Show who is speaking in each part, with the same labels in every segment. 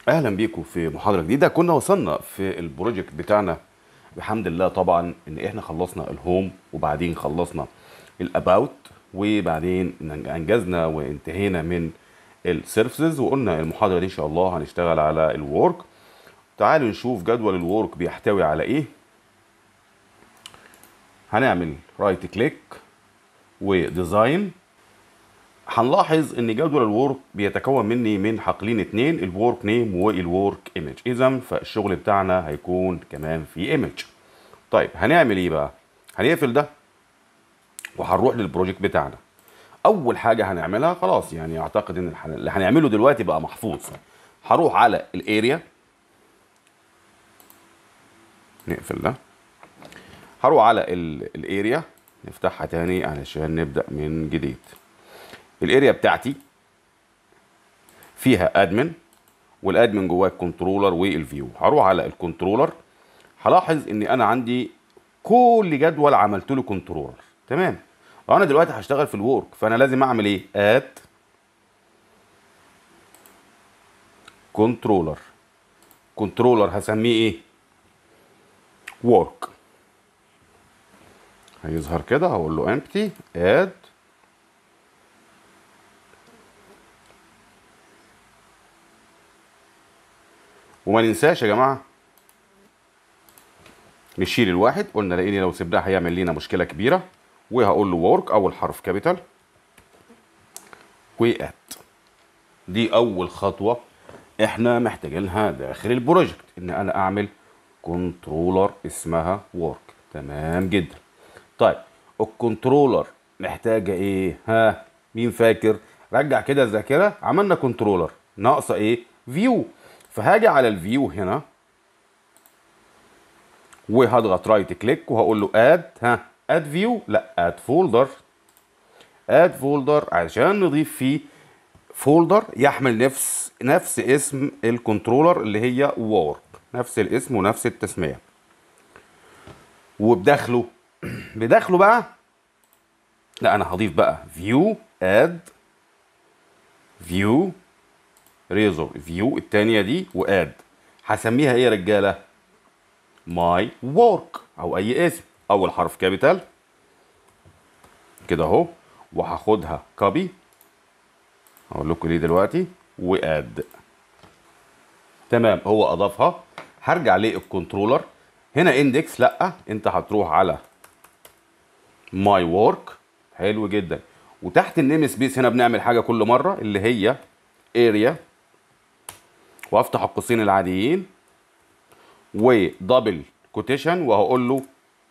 Speaker 1: اهلا بيكم في محاضره جديده كنا وصلنا في البروجكت بتاعنا بحمد الله طبعا ان احنا خلصنا الهوم وبعدين خلصنا الاباوت وبعدين انجزنا وانتهينا من السيرفيسز وقلنا المحاضره دي ان شاء الله هنشتغل على الورك تعالوا نشوف جدول الورك بيحتوي على ايه هنعمل رايت كليك وديزاين هنلاحظ ان جدول الورك بيتكون مني من حقلين اتنين الورك نيم والورك ايمج اذا فالشغل بتاعنا هيكون كمان في ايمج طيب هنعمل ايه بقى هنقفل ده وهنروح للبروجكت بتاعنا اول حاجه هنعملها خلاص يعني اعتقد ان الح- اللي هنعمله دلوقتي بقى محفوظ هروح على الاريا نقفل ده هروح على ال- الاريا نفتحها تاني علشان نبدا من جديد الاريا بتاعتي فيها ادمن والادمن جواه الكنترولر والفيو هروح على الكنترولر هلاحظ ان انا عندي كل جدول عملت له كنترولر تمام وانا دلوقتي هشتغل في الورك فانا لازم اعمل ايه اد كنترولر كنترولر هسميه ايه ورك هيظهر كده هقول له empty add وما ننساش يا جماعه نشيل الواحد قلنا لاني لو سبناه هيعمل لنا مشكله كبيره وهقول له ورك اول حرف كابيتال وات دي اول خطوه احنا محتاجينها داخل البروجكت ان انا اعمل كنترولر اسمها ورك تمام جدا طيب الكنترولر محتاجه ايه ها مين فاكر رجع كده الذاكره عملنا كنترولر ناقصه ايه فيو فهاجي على الفيو هنا وهضغط رايت كليك وهقول له اد ها اد فيو لا اد فولدر اد فولدر عشان نضيف فيه فولدر يحمل نفس نفس اسم الكنترولر اللي هي وورك نفس الاسم ونفس التسميه وبداخله بداخله بقى لا انا هضيف بقى فيو اد فيو ريزور فيو التانية دي واد هسميها ايه يا رجاله ماي وورك او اي اسم اول حرف كابيتال كده اهو وهاخدها كوبي هقول لكم ليه دلوقتي واد تمام هو اضافها هرجع للكنترولر هنا اندكس لا انت هتروح على ماي وورك حلو جدا وتحت النيم سبيس هنا بنعمل حاجه كل مره اللي هي اريا وافتح القوسين العاديين ودبل كوتيشن وهقول له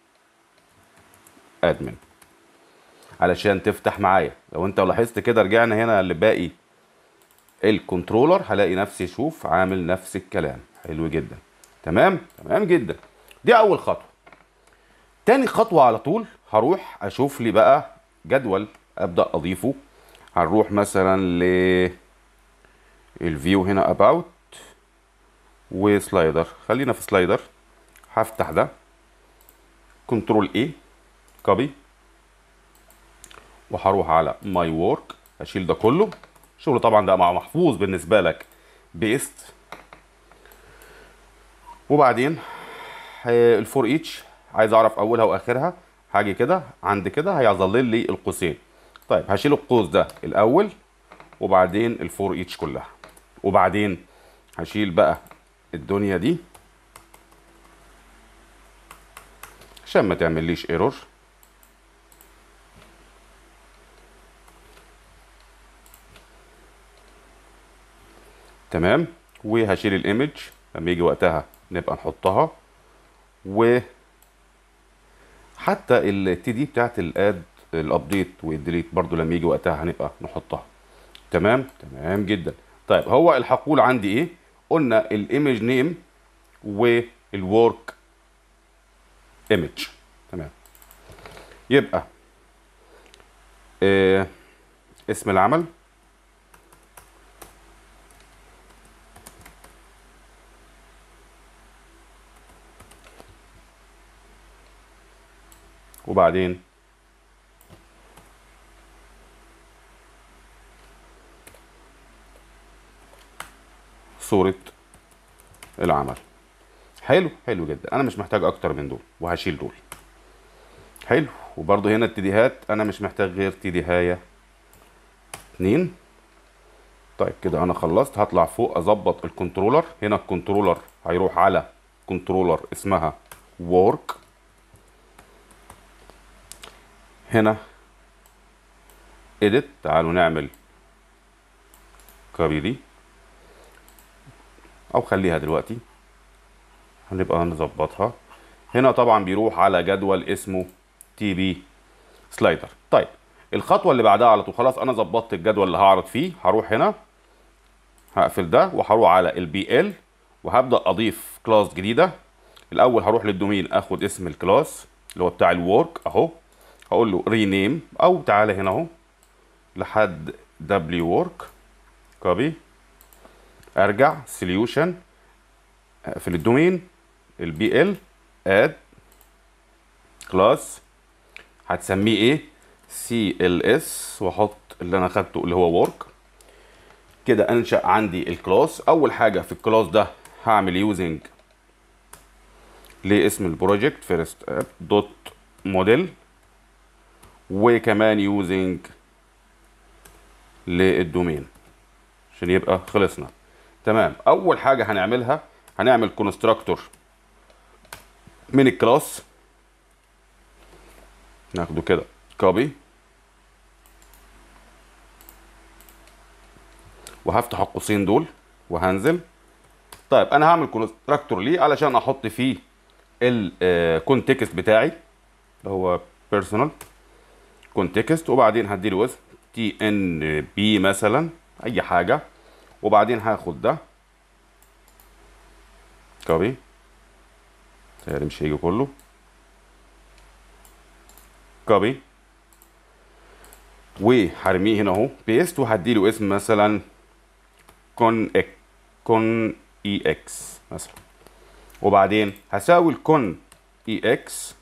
Speaker 1: ادمن علشان تفتح معايا لو انت لاحظت كده رجعنا هنا لباقي الكنترولر هلاقي نفسي شوف عامل نفس الكلام حلو جدا تمام تمام جدا دي اول خطوه تاني خطوه على طول هروح اشوف لي بقى جدول ابدا اضيفه هنروح مثلا ل الفيو هنا اباوت وسلايدر خلينا في سلايدر هفتح ده كنترول اي كوبي وهروح على ماي وورك هشيل ده كله الشغل طبعا ده مع محفوظ بالنسبه لك بيست وبعدين الفور ايتش عايز اعرف اولها واخرها هاجي كده عند كده هيظلل لي القوسين طيب هشيل القوس ده الاول وبعدين الفور ايتش كلها وبعدين هشيل بقى الدنيا دي عشان ما تعمليش ايرور تمام وهشيل الايمج لما يجي وقتها نبقى نحطها و حتى التي دي بتاعت الاد الابديت والديليت برضو لما يجي وقتها هنبقى نحطها تمام تمام جدا طيب هو الحقول عندي ايه قلنا الايمج نيم والورك ايمج تمام يبقى آه اسم العمل وبعدين صورة العمل حلو حلو جدا انا مش محتاج اكتر من دول وهشيل دول حلو وبرضه هنا اتجاهات انا مش محتاج غير اتجاهايه اتنين طيب كده انا خلصت هطلع فوق اظبط الكنترولر هنا الكنترولر هيروح على كنترولر اسمها work هنا edit تعالوا نعمل كوبي دي او خليها دلوقتي هنبقى نظبطها هنا طبعا بيروح على جدول اسمه تي بي سلايدر طيب الخطوه اللي بعدها على طول خلاص انا ظبطت الجدول اللي هعرض فيه هروح هنا هقفل ده وهروح على البي ال وهبدا اضيف كلاس جديده الاول هروح للدومين اخد اسم الكلاس اللي هو بتاع الورك اهو هقول له رينيم او تعالى هنا اهو لحد دبليو ورك كوبي ارجع سوليوشن اقفل الدومين البي ال اد كلاس هتسميه ايه سي ال اس واحط اللي انا خدته اللي هو ورك كده انشا عندي الكلاس اول حاجه في الكلاس ده هعمل يوزنج لاسم البروجكت فيرست اب دوت موديل وكمان يوزنج للدومين عشان يبقى خلصنا تمام اول حاجه هنعملها هنعمل كونستراكتور من الكلاس ناخده كده كوبي وهفتح القوسين دول وهنزل طيب انا هعمل كونستراكتور ليه علشان احط فيه الكونتكست بتاعي اللي هو بيرسونال كونتكست وبعدين هديله اسم تي ان بي مثلا اي حاجه وبعدين هاخد ده كوبي تهيألي مش هيجي كله كوبي وهرميه هنا اهو بيست وهديله اسم مثلا كون اك كون اي اكس مثلا وبعدين هساوي الكون اي اكس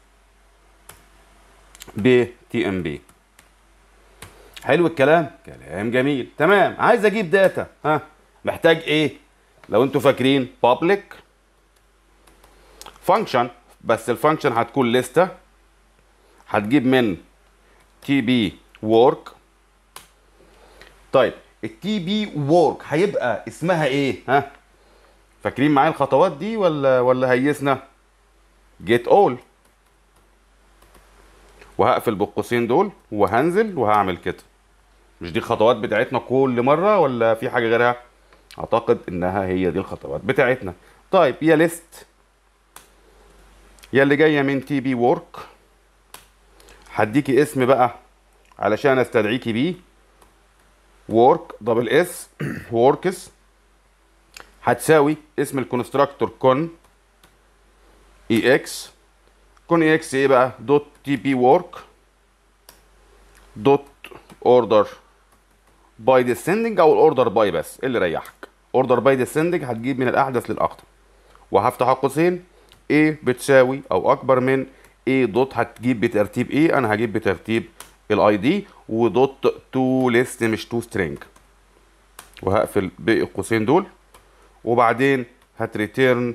Speaker 1: ب تي ام بي حلو الكلام كلام جميل تمام عايز اجيب داتا ها محتاج ايه لو انتوا فاكرين public function بس الفانكشن هتكون لستة هتجيب من تي بي work طيب التي بي work هيبقى اسمها ايه ها فاكرين معايا الخطوات دي ولا ولا هيسنا get all وهقفل بالقوسين دول وهنزل وهعمل كده مش دي الخطوات بتاعتنا كل مرة ولا في حاجة غيرها اعتقد انها هي دي الخطوات بتاعتنا طيب يا ليست يا اللي جاية من تي بي وورك هديكي اسم بقى علشان استدعيكي بيه وورك دبل اس ووركس هتساوي اسم الكونستراكتور كون اي اكس كون اي اكس ايه بقى دوت تي بي وورك دوت اوردر باي ديسندنج او الاوردر باي بس اللي يريحك اوردر باي ديسندنج هتجيب من الاحدث للاقدم وهفتح القوسين A بتساوي او اكبر من A دوت هتجيب بترتيب A انا هجيب بترتيب الاي دي ودوت تو ليست مش تو سترينج وهقفل باقي القوسين دول وبعدين هتريتيرن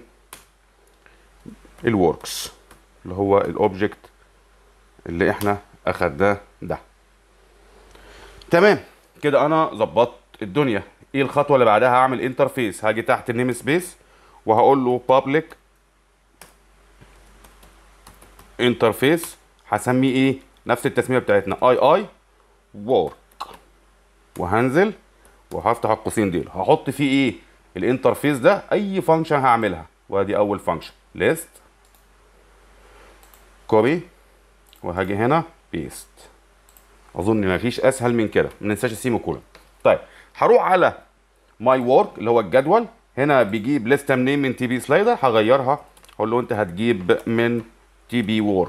Speaker 1: الوركس اللي هو الاوبجكت اللي احنا اخدناه ده تمام كده انا ظبطت الدنيا ايه الخطوه اللي بعدها هعمل انترفيس هاجي تحت النيم سبيس وهقول له public انترفيس هسميه ايه نفس التسميه بتاعتنا اي اي work وهنزل وهفتح القوسين دول هحط فيه ايه الانترفيس ده اي فانكشن هعملها وادي اول فانكشن ليست كوبي وهاجي هنا بيست اظن مفيش اسهل من كده ما ننساش السيمو كولن طيب هروح على ماي وورك اللي هو الجدول هنا بيجيب لسته منين من تي بي سلايدر هغيرها اقول له انت هتجيب من تي بي وورك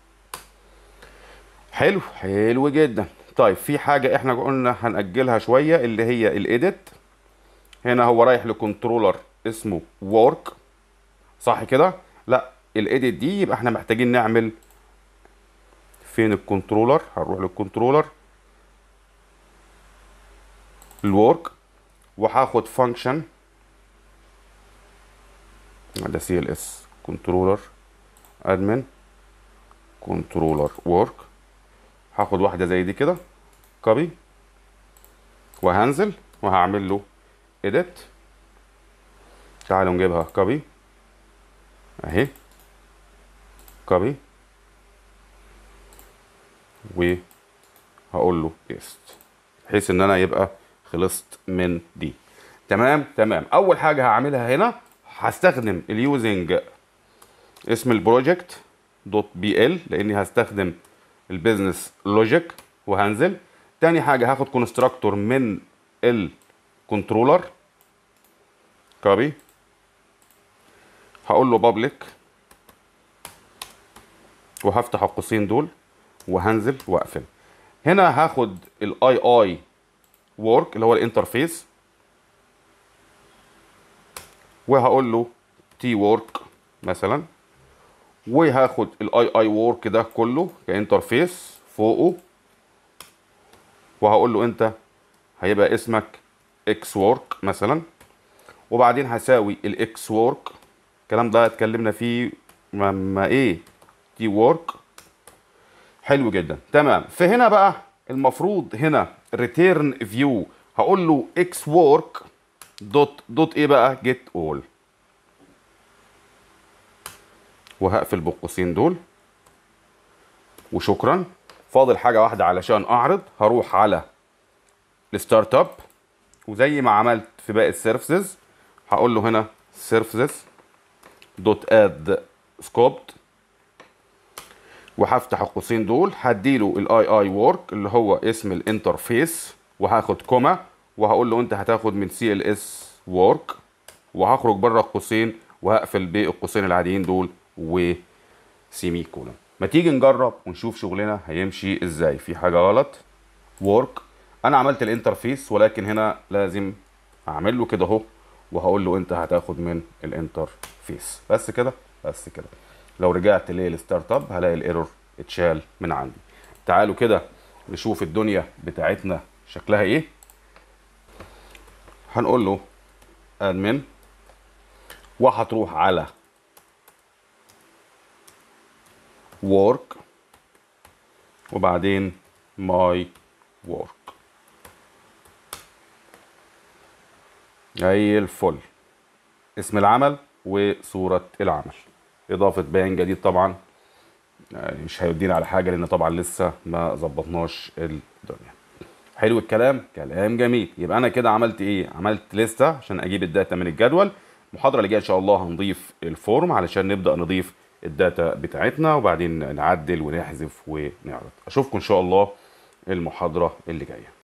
Speaker 1: حلو حلو جدا طيب في حاجه احنا قلنا هنأجلها شويه اللي هي الايديت هنا هو رايح لكنترولر اسمه وورك صح كده لا الايديت دي يبقى احنا محتاجين نعمل فين الكنترولر هنروح للكنترولر الورك وهاخد فانكشن ده سي ال اس كنترولر ادمن كنترولر وورك هاخد واحده زي دي كده كوبي وهنزل وهعمل له edit تعالوا نجيبها كوبي اهي كوبي وهقول له بيست بحيث ان انا يبقى خلصت من دي تمام تمام اول حاجه هعملها هنا هستخدم اليوزنج اسم البروجكت دوت بي ال لاني هستخدم البيزنس لوجيك وهنزل تاني حاجه هاخد كونستراكتور من الكنترولر كوبي هقول له بابليك وهفتح القوسين دول وهنزل واقفل هنا هاخد الاي اي وورك اللي هو الانترفيس وهقول له تي وورك مثلا وهاخد الاي اي وورك ده كله كانترفيس فوقه وهقول له انت هيبقى اسمك اكس وورك مثلا وبعدين هساوي الاكس وورك الكلام ده اتكلمنا فيه لما ايه تي وورك حلو جدا تمام فهنا بقى المفروض هنا ريتيرن فيو هقول له اكس وورك دوت دوت ايه بقى جيت اول وهقفل بالقوسين دول وشكرا فاضل حاجه واحده علشان اعرض هروح على الستارت اب وزي ما عملت في باقي السيرفيسز هقول له هنا سيرفيسز دوت اد سكوبد وهفتح القوسين دول هديله الاي اي وورك اللي هو اسم الانترفيس وهاخد كوما وهقول له انت هتاخد من سي ال اس وورك وهخرج بره القوسين وهقفل بالقوسين العاديين دول وسيمي كولون ما تيجي نجرب ونشوف شغلنا هيمشي ازاي في حاجه غلط وورك انا عملت الانترفيس ولكن هنا لازم اعمل له كده اهو وهقول له انت هتاخد من الانترفيس بس كده بس كده لو رجعت للستارت اب هلاقي الايرور اتشال من عندي تعالوا كده نشوف الدنيا بتاعتنا شكلها ايه هنقول له ادمن وهتروح على work وبعدين my work زي الفل اسم العمل وصورة العمل إضافة بيان جديد طبعا يعني مش هيودينا على حاجة لأن طبعا لسه ما ظبطناش الدنيا حلو الكلام كلام جميل يبقى أنا كده عملت إيه عملت لستة عشان أجيب الداتا من الجدول المحاضرة اللي جاية إن شاء الله هنضيف الفورم علشان نبدأ نضيف الداتا بتاعتنا وبعدين نعدل ونحذف ونعرض أشوفكم إن شاء الله المحاضرة اللي جايه